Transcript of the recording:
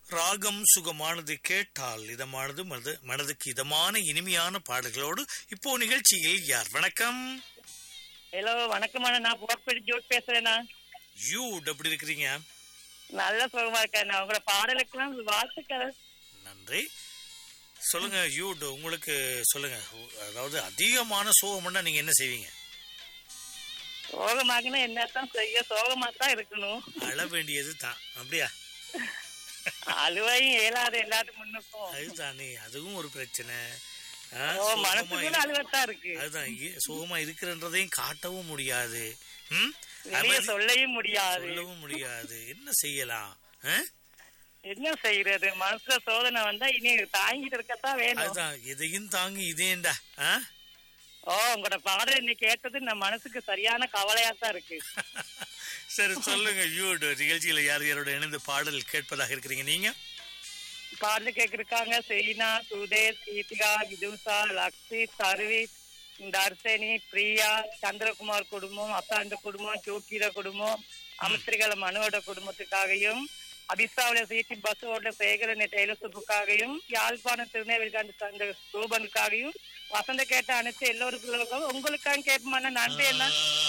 ராகம் சுகமானது கேட்டால் இதமானது மனது மனதுக்கு இதமான இனிமையான பாடல்களோடு இப்போ நிகழ்ச்சியில் யார் வணக்கம் ஹலோ வணக்கம் அண்ணா நான் புறப்படி ஜோட் பேசுறேண்ணா யூட் எப்படி இருக்கிறீங்க நல்ல சுகமா இருக்கேன் உங்களோட பாடலுக்கெல்லாம் வாழ்த்துக்கள் நன்றி சொல்லுங்க யூட் உங்களுக்கு சொல்லுங்க அதாவது அதிகமான சோகம்னா நீங்க என்ன செய்வீங்க சோகமாகனா என்னத்தான் செய்ய சோகமா தான் இருக்கணும் அழ வேண்டியது தான் அப்படியா அழுவையும் இயலாத எல்லாரும் முன்னுக்கும் அதுதானே அதுவும் ஒரு பிரச்சனை ஆ, ஓ சோகமா மனசுக்குள்ள இரு- அழுவத்தான் இருக்கு அதுதான் இ- சோகமா இருக்கிறன்றதையும் காட்டவும் முடியாது ம்? வெளிய அமைதி- சொல்லவும் முடியாது சொல்லவும் முடியாது என்ன செய்யலாம் ஆ? என்ன செய்யறது மனசுல சோதனை வந்தா இனி தாங்கிட்டு இருக்கத்தான் வேணும் அதுதான் இதையும் தாங்கி இதேண்டா ஆ? ஓ உங்களோட பாடல் இன்னைக்கு கேட்டது நம்ம மனசுக்கு சரியான கவலையா தான் இருக்கு சரி சொல்லுங்க யூட் நிகழ்ச்சியில யார் யாரோட இணைந்து பாடல் கேட்பதாக இருக்கிறீங்க நீங்க பாடல் கேக்குறாங்க செலினா சுதேஷ் கீதிகா விதுஷா லக்ஷி சர்வீஸ் தர்ஷினி பிரியா சந்திரகுமார் குடும்பம் அசாந்த குடும்பம் ஜோக்கிர குடும்பம் அமைச்சர்கள மனுவோட குடும்பத்துக்காகவும் அபிசாவில சீட்டி பஸ் ஓட்ட சேகரன் டெய்லர் சுப்புக்காகவும் யாழ்ப்பாணம் திருநெல்வேலி அந்த ரூபனுக்காகவும் வசந்த கேட்ட அனைத்து எல்லோருக்கும் உங்களுக்காக கேட்பமான நன்றி என்ன